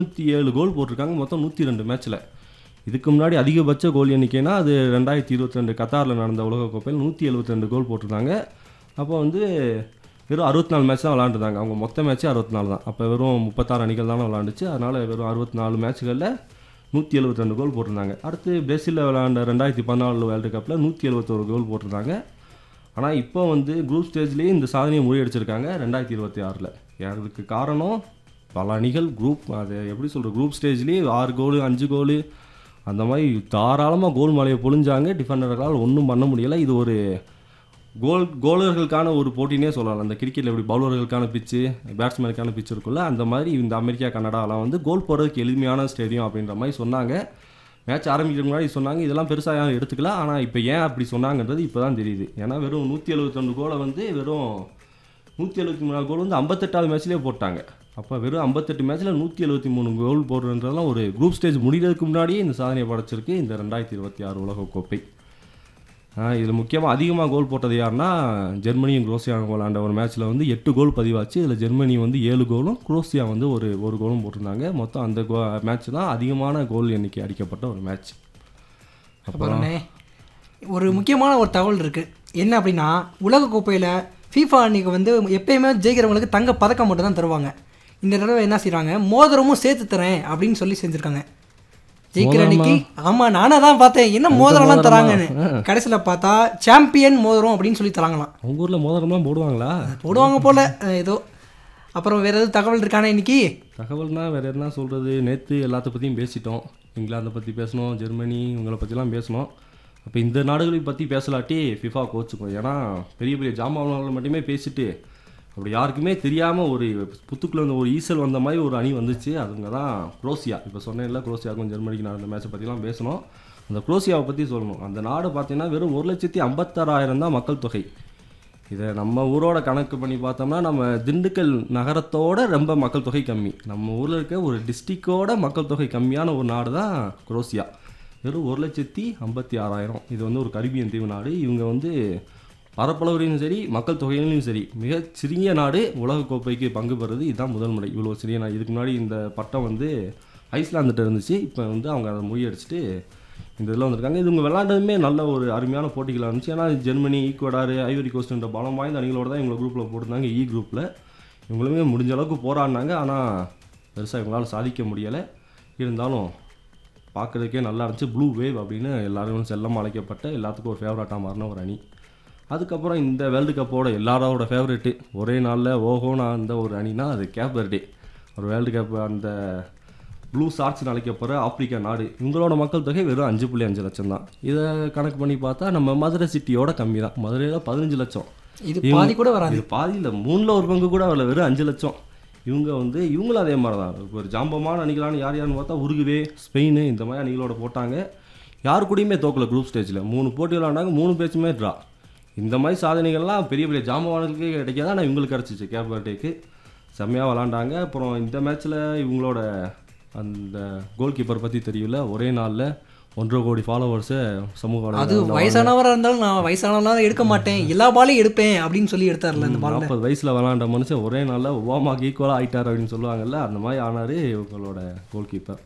நூற்றி ஏழு கோல் போட்டிருக்காங்க மொத்தம் நூற்றி ரெண்டு மேட்ச்சில் இதுக்கு முன்னாடி அதிகபட்ச கோல் எண்ணிக்கைனா அது ரெண்டாயிரத்தி இருபத்தி ரெண்டு கத்தாரில் நடந்த உலகக்கோப்பையில் நூற்றி எழுபத்தி ரெண்டு கோல் போட்டிருந்தாங்க அப்போ வந்து வெறும் அறுபத்தி நாலு மேட்ச் தான் விளாண்டுருந்தாங்க அவங்க மொத்த மேட்ச்சே அறுபத்தி நாலு தான் அப்போ வெறும் முப்பத்தாறு அணிகள் தானே விளாண்டுச்சு அதனால் வெறும் அறுபத்தி நாலு மேட்ச்களில் நூற்றி எழுபத்தி ரெண்டு கோல் போட்டிருந்தாங்க அடுத்து பிரேசிலில் விளாண்ட ரெண்டாயிரத்தி பதினாலு வேர்ல்டு கப்பில் நூற்றி எழுபத்தோரு கோல் போட்டிருந்தாங்க ஆனால் இப்போ வந்து குரூப் ஸ்டேஜ்லேயே இந்த சாதனையை முறியடிச்சிருக்காங்க ரெண்டாயிரத்தி இருபத்தி ஆறில் அதுக்கு காரணம் பல அணிகள் குரூப் அது எப்படி சொல்கிற குரூப் ஸ்டேஜ்லேயே ஆறு கோலு அஞ்சு கோலு அந்த மாதிரி தாராளமாக கோல் மலையை பொழிஞ்சாங்க டிஃபெண்டர்களால் ஒன்றும் பண்ண முடியலை இது ஒரு கோல் கோலர்களுக்கான ஒரு போட்டினே சொல்லலாம் அந்த கிரிக்கெட்டில் எப்படி பவுலர்களுக்கான பிச்சு பேட்ஸ்மேனுக்கான பிச்சு இருக்குல்ல அந்த மாதிரி இந்த அமெரிக்கா கனடாலாம் வந்து கோல் போடுறதுக்கு எளிமையான ஸ்டேடியம் அப்படின்ற மாதிரி சொன்னாங்க மேட்ச் ஆரம்பிக்கிறதுக்கு முன்னாடி சொன்னாங்க இதெல்லாம் பெருசாக யாரும் எடுத்துக்கல ஆனால் இப்போ ஏன் அப்படி சொன்னாங்கன்றது இப்போ தான் தெரியுது ஏன்னா வெறும் நூற்றி எழுபத்தொன்று கோலை வந்து வெறும் நூற்றி எழுபத்தி மூணு கோல் வந்து ஐம்பத்தெட்டாவது மேட்ச்லேயே போட்டாங்க அப்போ வெறும் ஐம்பத்தெட்டு மேட்ச்சில் நூற்றி எழுபத்தி மூணு கோல் போடுறதுன்றதெல்லாம் ஒரு குரூப் ஸ்டேஜ் முடிகிறதுக்கு முன்னாடியே இந்த சாதனையை படைச்சிருக்கு இந்த ரெண்டாயிரத்தி இருபத்தி ஆறு உலகக்கோப்பை இதில் முக்கியமாக அதிகமாக கோல் போட்டது யாருன்னா ஜெர்மனியும் குரோசியாவும் விளாண்ட ஒரு மேட்ச்சில் வந்து எட்டு கோல் பதிவாச்சு இதில் ஜெர்மனி வந்து ஏழு கோலும் குரோசியா வந்து ஒரு ஒரு கோலும் போட்டிருந்தாங்க மொத்தம் அந்த கோ மேட்ச் தான் அதிகமான கோல் எண்ணிக்கை அடிக்கப்பட்ட ஒரு மேட்ச் அப்புறம்ண்ணே ஒரு முக்கியமான ஒரு தகவல் இருக்குது என்ன அப்படின்னா உலகக்கோப்பையில் ஃபீஃபா அன்னைக்கு வந்து எப்பயுமே ஜெயிக்கிறவங்களுக்கு தங்க பதக்கம் மட்டும் தான் தருவாங்க இந்த தடவை என்ன செய்கிறாங்க மோதிரமும் சேர்த்து தரேன் அப்படின்னு சொல்லி செஞ்சுருக்காங்க ஜெயிக்கிற அன்னைக்கு ஆமாம் நானே தான் பார்த்தேன் என்ன மோதிரம்லாம் தராங்கன்னு கடைசியில் பார்த்தா சாம்பியன் மோதிரம் அப்படின்னு சொல்லி தராங்களாம் உங்கள் ஊரில் மோதிரம்லாம் போடுவாங்களா போடுவாங்க போல அஹ் ஏதோ அப்புறம் வேறு எதுவும் தகவல் இருக்கானே இன்னைக்கு தகவல்னா வேறு என்ன சொல்கிறது நேற்று எல்லாத்த பற்றியும் பேசிட்டோம் இங்கிலாந்தை பற்றி பேசணும் ஜெர்மனி இவங்களை பற்றிலாம் பேசணும் அப்போ இந்த நாடுகளை பற்றி பேசலாட்டி ஃபிஃபா கோச்சுக்கும் ஏன்னா பெரிய பெரிய ஜாமான்களை மட்டுமே பேசிட்டு அப்படி யாருக்குமே தெரியாமல் ஒரு புத்துக்குள்ள இருந்த ஒரு ஈசல் வந்த மாதிரி ஒரு அணி வந்துச்சு அதுங்க தான் குரோசியா இப்போ சொன்னேன்ல குரோசியாவுக்கும் ஜெர்மனிக்கு நடந்த மேட்சை பற்றிலாம் பேசணும் அந்த குரோசியாவை பற்றி சொல்லணும் அந்த நாடு பார்த்தீங்கன்னா வெறும் ஒரு லட்சத்தி ஐம்பத்தாறாயிரம் தான் மக்கள் தொகை இதை நம்ம ஊரோட கணக்கு பண்ணி பார்த்தோம்னா நம்ம திண்டுக்கல் நகரத்தோட ரொம்ப மக்கள் தொகை கம்மி நம்ம ஊரில் இருக்க ஒரு டிஸ்ட்ரிக்டோட மக்கள் தொகை கம்மியான ஒரு நாடு தான் குரோசியா வெறும் ஒரு லட்சத்தி ஐம்பத்தி ஆறாயிரம் இது வந்து ஒரு கரிபியன் தீவு நாடு இவங்க வந்து பரப்பளவுலையும் சரி மக்கள் தொகையிலையும் சரி மிக சிறிய நாடு உலகக்கோப்பைக்கு பங்கு பெறுறது இதுதான் முதல் முறை இவ்வளோ சிறிய நாடு இதுக்கு முன்னாடி இந்த பட்டம் வந்து ஐஸ்லாந்துட்ட இருந்துச்சு இப்போ வந்து அவங்க அதை முறியடிச்சிட்டு இந்த இதில் வந்திருக்காங்க இது இவங்க விளாண்டதுமே நல்ல ஒரு அருமையான போட்டிகளாக இருந்துச்சு ஏன்னா ஜெர்மனி ஈக்குவடாரு ஐவரி கோஸ்ட்ன்ற பலம் வாய்ந்த அணிகளோட தான் இவங்களை குரூப்பில் போட்டிருந்தாங்க இ குரூப்பில் இவங்களுமே முடிஞ்ச அளவுக்கு போராடினாங்க ஆனால் பெருசாக இவங்களால் சாதிக்க முடியலை இருந்தாலும் பார்க்குறதுக்கே நல்லா இருந்துச்சு ப்ளூ வேவ் அப்படின்னு எல்லாரும் செல்லமாக அழைக்கப்பட்ட எல்லாத்துக்கும் ஒரு ஃபேவரட்டாக மாறின ஒரு அணி அதுக்கப்புறம் இந்த வேர்ல்டு கப்போட எல்லாரோட ஃபேவரெட்டு ஒரே நாளில் ஓஹோன்னு அந்த ஒரு அணினா அது கேப் வெர்டே ஒரு வேர்ல்டு கப் அந்த ப்ளூ ஷார்ட்ஸ்னு அழைக்கப்படுற ஆப்பிரிக்கா நாடு இவங்களோட மக்கள் தொகை வெறும் அஞ்சு புள்ளி அஞ்சு லட்சம் தான் இதை கணக்கு பண்ணி பார்த்தா நம்ம மதுரை சிட்டியோட கம்மி தான் மதுரையில் பதினஞ்சு லட்சம் இது பாதி கூட வராது இது பாதி இல்லை மூணில் ஒரு பங்கு கூட வரல வெறும் அஞ்சு லட்சம் இவங்க வந்து இவங்களும் அதே மாதிரி தான் இப்போ ஒரு ஜாம்பமான அணிகளான யார் யாருன்னு பார்த்தா உருகுவே ஸ்பெயின் இந்த மாதிரி அணிகளோட போட்டாங்க யாரு கூடயுமே தோக்கல குரூப் ஸ்டேஜில் மூணு போட்டி விளாண்டாங்க மூணு பேச்சுமே ட்ரா இந்த மாதிரி சாதனைகள்லாம் பெரிய பெரிய ஜாம்பவானுக்கு கிடைக்காது ஆனால் இவங்களுக்கு கிடச்சிச்சு கேப் வர்டேக்கு செம்மையாக விளாண்டாங்க அப்புறம் இந்த மேட்ச்சில் இவங்களோட அந்த கோல் கீப்பர் பற்றி தெரியல ஒரே நாளில் ஒன்றரை கோடி ஃபாலோவர்ஸை சமூக அது வலைதளங்கள்ல வயசானவராக இருந்தாலும் நான் வயசானவனால எடுக்க மாட்டேன் எல்லா பாலையும் எடுப்பேன் அப்படின்னு சொல்லி எடுத்தார்ல இந்த பால்ல நாற்பது வயசில் விளாண்ட மனுஷன் ஒரே நாளில் ஒபாமாக்கு ஈக்குவலாக ஆயிட்டார் அப்படின்னு சொல்லுவாங்கல்ல அந்த மாதிரி ஆனார் இவங்களோட கோல் கீப்பர்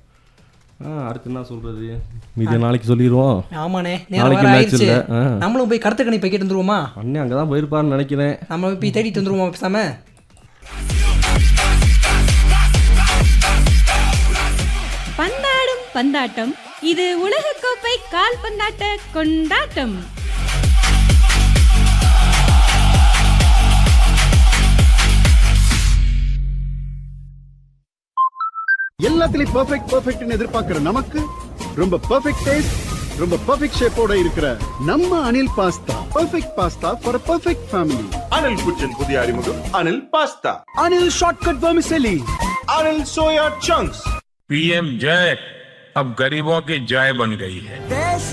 ஆ அடுத்து என்ன சொல்கிறது மீதி நாளைக்கு சொல்லிடுவோம் ஆமாண்ணே நேரம் நாளைக்கு வேற மேட்ச் ஆயிடுச்சு இல்லை ஆ நம்மளும் போய் கருத்து கணிப்பை கேட்டு வந்துருவோமா அண்ணே அங்கே தான் போயிருப்பாருன்னு நினைக்கிறேன் நம்ம போய் தேடிட்டு வந்துருவோமா பேசாம பந்தாடும் பந்தாட்டம் இது உலகக்கோப்பை கால்பந்தாட்ட கொண்டாட்டம் எல்லாத்துலயும் பெர்ஃபெக்ட் பெர்ஃபெக்ட்னு எதிர்பார்க்கிற நமக்கு ரொம்ப பெர்ஃபெக்ட் டேஸ்ட் ரொம்ப பெர்ஃபெக்ட் ஷேப்போட இருக்கிற நம்ம Anil pasta perfect pasta for perfect family Anil കുച്ചൻ പുതിയ അറിമുഖം Anil pasta Anil shortcut vermicelli Anil soya chunks PM जय अब गरीबों की जय बन गई है देश